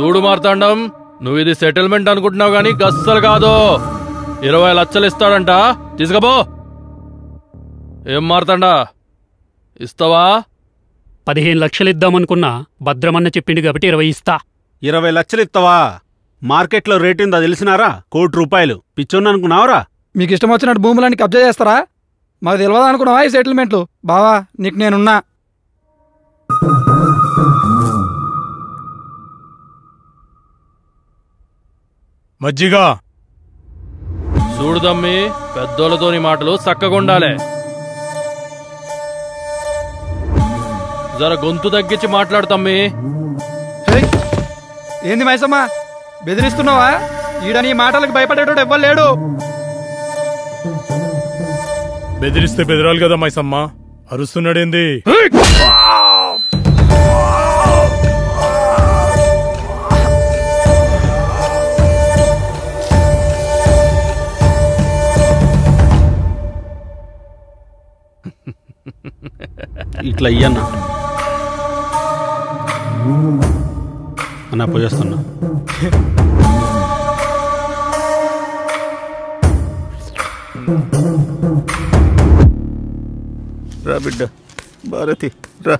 చూడు మార్తాండం నువ్వు ఇది సెటిల్మెంట్ అనుకుంటున్నావు గానీ గస్సలు కాదు ఇరవై లక్షలు ఇస్తాడంట తీసుకపో ఏం మార్తాండా ఇస్తావా పదిహేను లక్షలు ఇద్దామనుకున్నా భద్రమన్న చెప్పిండు కాబట్టి ఇరవై ఇస్తా ఇరవై లక్షలు ఇస్తావా మార్కెట్లో రేట్ ఉందా తెలిసినారా కోటి రూపాయలు పిచ్చోன்னு అనుకున్నావురా మీకు ఇష్టం వచ్చినట్టు భూములన్నీ కబ్జా చేస్తారా మాకు తెలియదు అనుకున్నావా ఈ సెటిల్మెంట్లు బావా నీకు నేనున్నా మజ్జిగా చూడు దమ్మి పెద్దోళ్ళతోని మాటలు చక్కగుండాలే జర గొంతు తగ్గించి మాట్లాడు తమ్మి హేయ్, ఏంది మైసమ్మ బెదిరిస్తున్నావా ఈడ నీ మాటలకు భయపడేటోడు ఎవ్వరు లేడు బెదిరిస్తే బెదరాలి కదా మైసమ్మ అరుస్తున్నాడేంది ఇట్లా ఇయ్యన్న అన్న పోయేస్తున్నా రా బిడ్డ భారతి రా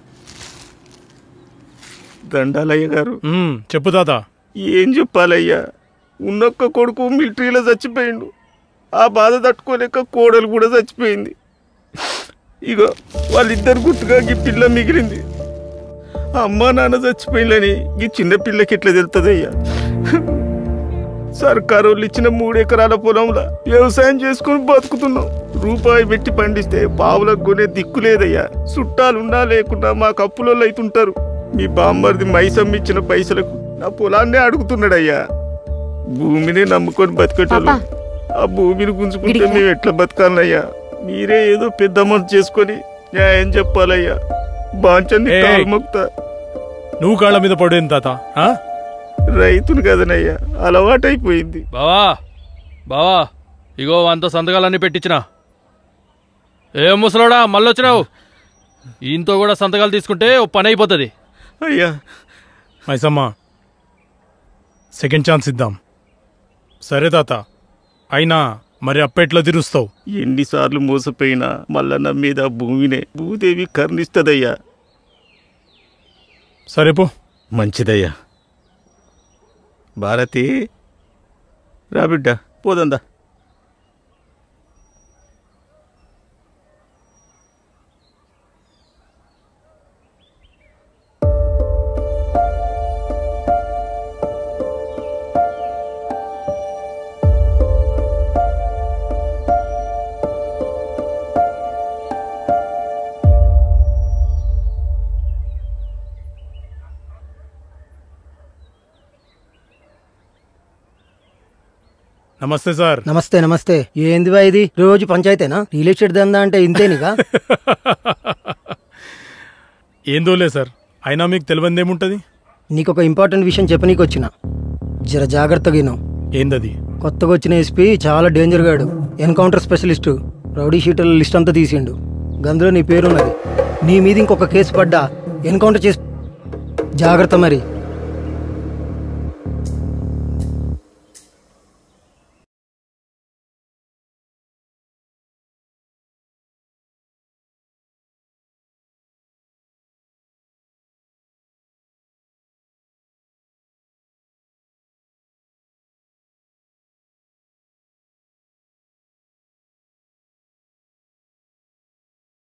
దండాలయ్య గారు ఉమ్, చెప్పు తాత ఏం చెప్పాలయ్యా ఉన్నొక్క కొడుకు మిలిటరీలో చచ్చిపోయిండు ఆ బాధ తట్టుకోలేక కోడలు కూడా చచ్చిపోయింది ఇగో వాళ్ళిద్దరు గుర్తుగా ఈ పిల్ల మిగిలింది అమ్మా నాన్న చచ్చిపోయిందని ఈ చిన్న పిల్లకి ఎట్లా తెలుతుందయ్యా సర్కారు వాళ్ళు ఇచ్చిన మూడు ఎకరాల పొలంలో వ్యవసాయం చేసుకుని బతుకుతున్నాం రూపాయి పెట్టి పండిస్తే పావులకు కొనే దిక్కు లేదయ్యా చుట్టాలున్నా లేకుండా మాకు అప్పులలో అవుతుంటారు మీ బామ్మర్ది మైసమ్మ ఇచ్చిన పైసలకు నా పొలాన్నే అడుగుతున్నాడయ్యా భూమిని నమ్ముకొని బతికేటోళ్ళు ఆ భూమిని గుంజుకుంటే మేము ఎట్లా బతకాలయ్యా మీరే ఏదో పెద్ద మనసు చేసుకొని న్యాయం చెప్పాలయ్యా బాంచండి ఏయ్. కాలు మొక్తా నువ్వు కాళ్ళ మీద పడేంది తాత ఆ? రైతును కదనయ్యా అలవాటైపోయింది బావా బావా ఇగో అంత సంతకాలన్నీ పెట్టించిన ఏం ముసలోడా మళ్ళొచ్చినావు ఈయనతో కూడా సంతకాలు తీసుకుంటే ఓ పని అయిపోతుంది అయ్యా మైసమ్మ సెకండ్ ఛాన్స్ ఇద్దాం సరే తాత అయినా మరి అప్పెట్లా తీరుస్తావు ఎన్నిసార్లు మోసపోయినా మళ్ళా నా మీద ఆ భూమినే భూదేవి కర్ణిస్తదయ్యా సరే పో మంచిదయ్యా భారతి రా బిడ్డ పోదందా నమస్తే సార్ నమస్తే నమస్తే ఏందివా ఇది రోజు పంచాయతీనా రియల్ ఎస్టేట్ దందా అంటే ఇంతేనిగా ఏందోలే సార్ అయినా మీకు తెలియందేముంటది నీకు ఒక ఇంపార్టెంట్ విషయం చెప్పనీకి వచ్చిన జర జాగ్రత్తగా విను ఏందది కొత్తగా వచ్చిన ఎస్పీ చాలా డేంజర్ గాడు ఎన్కౌంటర్ స్పెషలిస్టు రౌడీ షీటర్ల లిస్ట్ అంతా తీసిండు గందులో నీ పేరున్నది నీ మీద ఇంకొక కేసు పడ్డా ఎన్కౌంటర్ చేసి జాగ్రత్త మరి